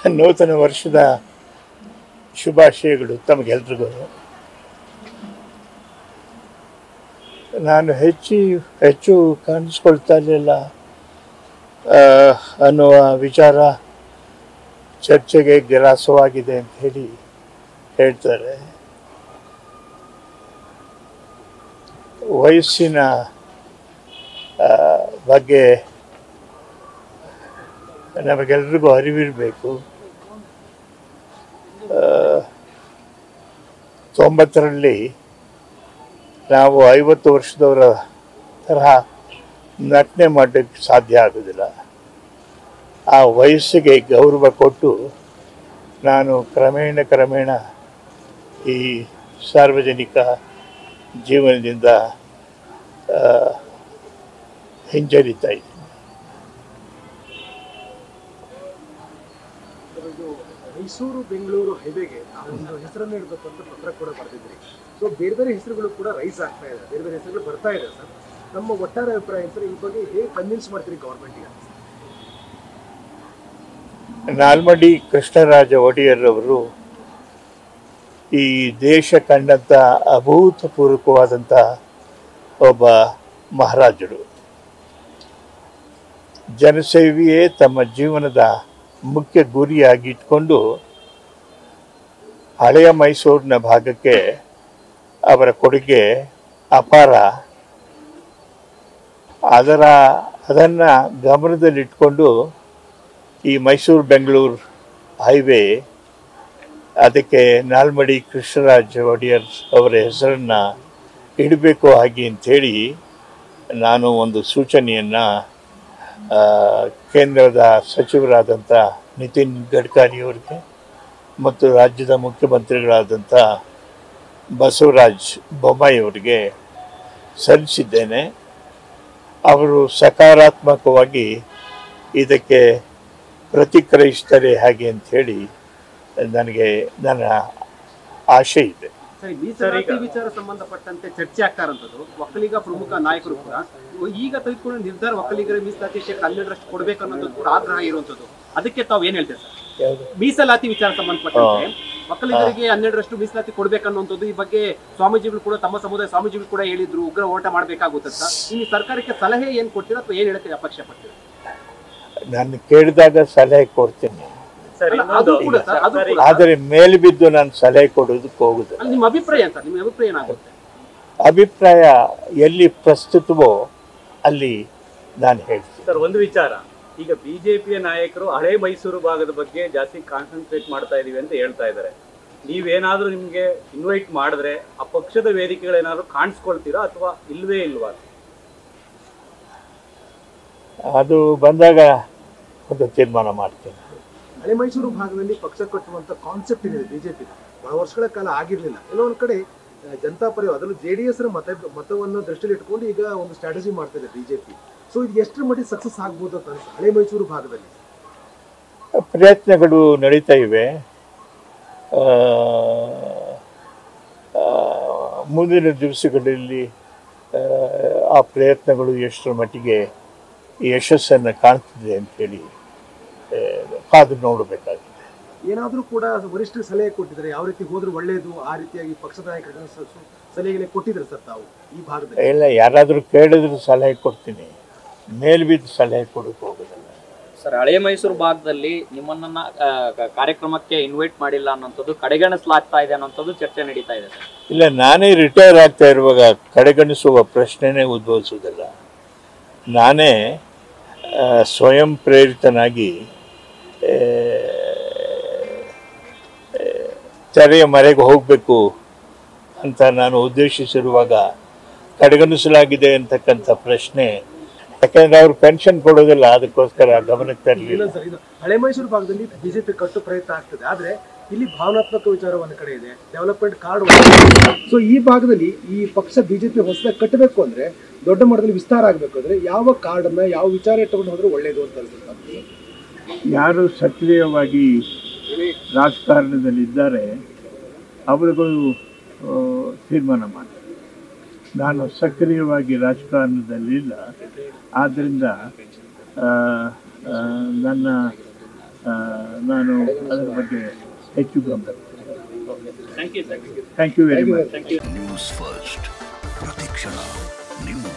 ನೂತನ ವರ್ಷದ ಶುಭಾಶಯಗಳು ತಮಗೆಲ್ರಿಗೂ ನಾನು ಹೆಚ್ಚು ಹೆಚ್ಚು ಕಾಣಿಸ್ಕೊಳ್ತಾ ಇರಲಿಲ್ಲ ಅನ್ನುವ ವಿಚಾರ ಚರ್ಚೆಗೆ ಗ್ರಾಸವಾಗಿದೆ ಅಂತ ಹೇಳಿ ಹೇಳ್ತಾರೆ ವಯಸ್ಸಿನ ಆ, ಬಗ್ಗೆ ನಮಗೆಲ್ರಿಗೂ ಅರಿವಿರಬೇಕು ತೊಂಬತ್ತರಲ್ಲಿ ನಾವು ಐವತ್ತು ವರ್ಷದವರ ತರಹ ನಟನೆ ಮಾಡಲಿಕ್ಕೆ ಸಾಧ್ಯ ಆಗೋದಿಲ್ಲ ಆ ವಯಸ್ಸಿಗೆ ಗೌರವ ಕೊಟ್ಟು ನಾನು ಕ್ರಮೇಣ ಕ್ರಮೇಣ ಈ ಸಾರ್ವಜನಿಕ ಜೀವನದಿಂದ ಆ, ಹಿಂಜರಿತಾ ಇದ್ದೀನಿ ಇದು ಮೈಸೂರು ಬೆಂಗಳೂರು ಹೈವೇಗೆ ಒಂದು ಹೆಸರನ್ನು ಇಡಬೇಕು ಅಂತ ಪತ್ರ ಕೂಡ ಬರೆದಿದ್ರಿ ಸೊ ಬೇರೆ ಬೇರೆ ಹೆಸರುಗಳು ಕೂಡ ರೈಸ್ ಆಗ್ತಾ ಇದೆ ಬೇರೆ ಬೇರೆ ಹೆಸರುಗಳು ಬರ್ತಾ ಇದೆ ಸರ್ ನಮ್ಮ ಒಟ್ಟಾರೆ ಅಭಿಪ್ರಾಯ ಸರ್ ಈ ಬಗ್ಗೆ ಹೇಗೆ ಕನ್ವಿನ್ಸ್ ಮಾಡ್ತೀರಿ ಗೌರ್ಮೆಂಟ್ಗೆ ನಾಲ್ಮಡಿ ಕೃಷ್ಣರಾಜ ಒಡೆಯರ್ ಅವರು ಈ ದೇಶ ಕಂಡಂಥ ಅಭೂತಪೂರ್ವಕವಾದಂಥ ಒಬ್ಬ ಮಹಾರಾಜರು ಜನಸೇವೆಯೇ ತಮ್ಮ ಜೀವನದ ಮುಖ್ಯ ಗುರಿಯಾಗಿ ಇಟ್ಕೊಂಡು ಹಳೆಯ ಮೈಸೂರಿನ ಭಾಗಕ್ಕೆ ಅವರ ಕೊಡುಗೆ ಅಪಾರ ಅದರ ಅದನ್ನು ಗಮನದಲ್ಲಿಟ್ಕೊಂಡು ಈ ಮೈಸೂರು ಬೆಂಗಳೂರು ಹೈವೇ ಅದಕ್ಕೆ ನಾಲ್ಮಡಿ ಕೃಷ್ಣರಾಜ ಒಡೆಯರ್ ಅವರ ಹೆಸರನ್ನು ಇಡಬೇಕು ಹಾಗೆ ಅಂಥೇಳಿ ನಾನು ಒಂದು ಸೂಚನೆಯನ್ನು ಕೇಂದ್ರದ ಸಚಿವರಾದಂಥ ನಿತಿನ್ ಗಡ್ಕರಿ ಅವರಿಗೆ ಮತ್ತು ರಾಜ್ಯದ ಮುಖ್ಯಮಂತ್ರಿಗಳಾದಂಥ ಬಸವರಾಜ್ ಬೊಮ್ಮಾಯಿ ಅವರಿಗೆ ಸಲ್ಲಿಸಿದ್ದೇನೆ ಅವರು ಸಕಾರಾತ್ಮಕವಾಗಿ ಇದಕ್ಕೆ ಪ್ರತಿಕ್ರಿಯಿಸ್ತಾರೆ ಹಾಗೆ ಅಂತ ಹೇಳಿ ನನಗೆ ನನ್ನ ಆಶೆ ಇದೆ ಸರ್ ಮೀಸಲಾತಿ ವಿಚಾರ ಸಂಬಂಧಪಟ್ಟಂತೆ ಚರ್ಚೆ ಆಗ್ತಾ ಇರೋಂಥದ್ದು ಒಕ್ಕಲಿಗ ಪ್ರಮುಖ ನಾಯಕರು ಕೂಡ ಈಗ ತೆಗೆದುಕೊಂಡ ನಿರ್ಧಾರ ಒಕ್ಕಲಿಗರ ಮೀಸಲಾತಿ ಶೇಕಡ ಹನ್ನೆರಡರಷ್ಟು ಕೊಡಬೇಕು ಅನ್ನೋದು ಕೂಡ ಆಗ್ರಹ ಇರುವಂಥದ್ದು ಅದಕ್ಕೆ ತಾವು ಏನ್ ಹೇಳ್ತೀರಿ ಸರ್ ಯಾವುದು ಮೀಸಲಾತಿ ವಿಚಾರ ಸಂಬಂಧಪಟ್ಟಂತೆ ಒಕ್ಕಲಿಗರಿಗೆ ಹನ್ನೆರಡರಷ್ಟು ಮೀಸಲಾತಿ ಕೊಡ್ಬೇಕನ್ನುವಂಥದ್ದು ಈ ಬಗ್ಗೆ ಸ್ವಾಮೀಜಿಗಳು ಕೂಡ ತಮ್ಮ ಸಮುದಾಯ ಸ್ವಾಮೀಜಿಗಳು ಕೂಡ ಹೇಳಿದ್ರು ಉಗ್ರ ಹೋರಾಟ ಮಾಡಬೇಕಾಗುತ್ತಂತ ಇನ್ನು ಸರ್ಕಾರಕ್ಕೆ ಸಲಹೆ ಏನ್ ಕೊಡ್ತೀರಾ ಅಥವಾ ಏನ್ ಹೇಳಕ್ಕೆ ಅಪೇಕ್ಷೆ ಪಡ್ತೀರಾ ನಾನು ಕೇಳಿದಾಗ ಸಲಹೆ ಕೊಡ್ತೀನಿ ಸರ್ ಅಲ್ಲ, ಇನ್ನೊಂದು ಅದು ಕೂಡ ಸರ್, ಅದು ಸರ್, ಕೂಡ. ಆದರೆ ಮೇಲೆ ಬಿದ್ದು ನಾನು ಸಲಹೆ ಕೊಡೋದಕ್ಕೆ ಹೋಗುದಿಲ್ಲ ಅಲ್ಲಿ ನಿಮ್ಮ ಅಭಿಪ್ರಾಯ ಅಂತ ನಿಮ್ಮ ಅಭಿಪ್ರಾಯ ಏನಾಗುತ್ತೆ ಅಭಿಪ್ರಾಯ ಎಲ್ಲಿ ಪ್ರಸ್ತುತವೋ ಅಲ್ಲಿ ನಾನು ಹೇಳ್ತೀನಿ ಸರ್ ಒಂದು ವಿಚಾರ ಈಗ ಬಿಜೆಪಿಯ ನಾಯಕರು ಹಳೆ ಮೈಸೂರು ಭಾಗದ ಬಗ್ಗೆ ಜಾಸ್ತಿ ಕಾನ್ಸಂಟ್ರೇಟ್ ಮಾಡ್ತಾ ಇದೀವಿ ಅಂತ ಹೇಳ್ತಾ ಇದ್ದಾರೆ ನೀವೇನಾದ್ರೂ ನಿಮ್ಗೆ ಇನ್ವೈಟ್ ಮಾಡಿದ್ರೆ ಆ ಪಕ್ಷದ ವೇದಿಕೆಗಳೇನಾದ್ರು ಕಾಣಿಸ್ಕೊಳ್ತೀರಾ ಅಥವಾ ಇಲ್ವೇ ಇಲ್ವಾ ಅದು ಬಂದಾಗ ಒಂದು ತೀರ್ಮಾನ ಮಾಡ್ತೀನಿ ಹಳೆ ಮೈಸೂರು ಭಾಗದಲ್ಲಿ ಪಕ್ಷ ಕಟ್ಟುವಂತ ಕಾನ್ಸೆಪ್ಟ್ ಇದೆ ಬಿಜೆಪಿ ಬಹಳ ವರ್ಷಗಳ ಕಾಲ ಆಗಿರ್ಲಿಲ್ಲ ಎಲ್ಲೋ ಒಂದ್ ಕಡೆ ಆ, ಜನತಾ ಪರಿವಾರ ಅದರಲ್ಲೂ ಜೆ ಡಿ ಎಸ್ ಮತ ಮತವನ್ನು ದೃಷ್ಟಿಯಲ್ಲಿ ಇಟ್ಕೊಂಡು ಈಗ ಒಂದು ಸ್ಟ್ರಾಟಜಿ ಮಾಡ್ತಾ ಇದೆ ಬಿಜೆಪಿ ಸೊ ಇದು ಎಷ್ಟರ ಮಟ್ಟಿಗೆ ಸಕ್ಸಸ್ ಆಗ್ಬೋದು ಅಂತ ಅನ್ಸುತ್ತೆ ಹಳೆ ಮೈಸೂರು ಭಾಗದಲ್ಲಿ ಪ್ರಯತ್ನಗಳು ನಡೀತಾ ಇವೆ ಆ, ಆ, ಮುಂದಿನ ದಿವಸಗಳಲ್ಲಿ ಆ, ಆ ಪ್ರಯತ್ನಗಳು ಎಷ್ಟರ ಮಟ್ಟಿಗೆ ಯಶಸ್ಸನ್ನು ಕಾಣ್ತಿದೆ ಅಂತೇಳಿ ಆ, ಕಾದು ನೋಡಬೇಕಾಗಿದೆ ಏನಾದ್ರೂ ಕೂಡ ವರಿಷ್ಠರು ಸಲಹೆ ಕೊಟ್ಟಿದ್ದಾರೆ ಯಾವ ರೀತಿ ಹೋದ್ರೆ ಒಳ್ಳೆಯದು ಆ ರೀತಿಯಾಗಿ ಪಕ್ಷದ ನಾಯಕರಿಗೆ ಸ- ಸ- ಸಲಹೆಗಳೇ ಕೊಟ್ಟಿದ್ದಾರೆ ಸರ್ ತಾವು ಈ ಭಾಗದಲ್ಲಿ ಇಲ್ಲ ಯಾರಾದರೂ ಕೇಳಿದ್ರೆ ಸಲಹೆ ಕೊಡ್ತೀನಿ ಮೇಲ್ಬಿದ್ದು ಸಲಹೆ ಕೊಡೋಕೆ ಹೋಗೋದಿಲ್ಲ ಸರ್ ಹಳೆ ಮೈಸೂರು ಭಾಗದಲ್ಲಿ ನಿಮ್ಮನ್ನ ಆ, ಕ- ಕಾರ್ಯಕ್ರಮಕ್ಕೆ ಇನ್ವೈಟ್ ಮಾಡಿಲ್ಲ ಅನ್ನೋಂಥದ್ದು ಕಡೆಗಣಿಸಲಾಗ್ತಾ ಇದೆ ಅನ್ನೋಂಥದ್ದು ಚರ್ಚೆ ನಡೀತಾ ಇದೆ ಸರ್ ಇಲ್ಲ ನಾನೇ ರಿಟೈರ್ ಆಗ್ತಾ ಇರುವಾಗ ಕಡೆಗಣಿಸುವ ಪ್ರಶ್ನೆನೇ ಉದ್ಭವಿಸುವುದಿಲ್ಲ ನಾನೇ ಆ, ಸ್ವಯಂ ಪ್ರೇರಿತನಾಗಿ ಆ, ಆ, ತೆರೆಯ ಮರೆಗೆ ಹೋಗಬೇಕು ಅಂತ ನಾನು ಉದ್ದೇಶಿಸಿರುವಾಗ ಕಡೆಗಣಿಸಲಾಗಿದೆ ಅಂತಕ್ಕಂಥ ಪ್ರಶ್ನೆ ಯಾಕಂದ್ರೆ ಅವ್ರು ಪೆನ್ಷನ್ ಕೊಡೋದಿಲ್ಲ ಅದಕ್ಕೋಸ್ಕರ ಗಮನಕ್ಕೆ ತರಲಿಲ್ಲ ಇಲ್ಲ ಸರ್ ಇದು ಹಳೆ ಮೈಸೂರು ಭಾಗದಲ್ಲಿ ಬಿಜೆಪಿ ಕಟ್ಟು ಪ್ರಯತ್ನ ಆಗ್ತದೆ ಆದ್ರೆ ಇಲ್ಲಿ ಭಾವನಾತ್ಮಕ ವಿಚಾರ ಒಂದ್ ಕಡೆ ಇದೆ ಡೆವಲಪ್ಮೆಂಟ್ ಕಾರ್ಡ್ ಸೊ ಈ ಭಾಗದಲ್ಲಿ ಈ ಪಕ್ಷ ಬಿಜೆಪಿ ಹೊಸದಾಗಿ ಕಟ್ಟಬೇಕು ಅಂದ್ರೆ ದೊಡ್ಡ ಮಟ್ಟದಲ್ಲಿ ವಿಸ್ತಾರ ಆಗಬೇಕು ಅಂದ್ರೆ ಯಾವ ಕಾರ್ಡ್ ಅನ್ನ ಯಾವ ವಿಚಾರ ಇಟ್ಟುಕೊಂಡು ಹೋದ್ರೆ ಒಳ್ಳೇದು ಅಂತ ಅನ್ಸುತ್ತೆ ಯಾರು ಸಕ್ರಿಯವಾಗಿ ರಾಜಕಾರಣದಲ್ಲಿದ್ದಾರೆ ಅವರುಗಳು ಆ, ತೀರ್ಮಾನ ಮಾಡ್ತಾರೆ ನಾನು ಸಕ್ರಿಯವಾಗಿ ರಾಜಕಾರಣದಲ್ಲಿಲ್ಲ ಆದ್ದರಿಂದ ಆ, ಆ, ನನ್ನ ಆ, ನಾನು ಅದರ ಬಗ್ಗೆ ಹೆಚ್ಚು ಗಮನ thank you sir thank you very much news first ಪ್ರತಿಕ್ಷಣ ನಿಮ್ಮ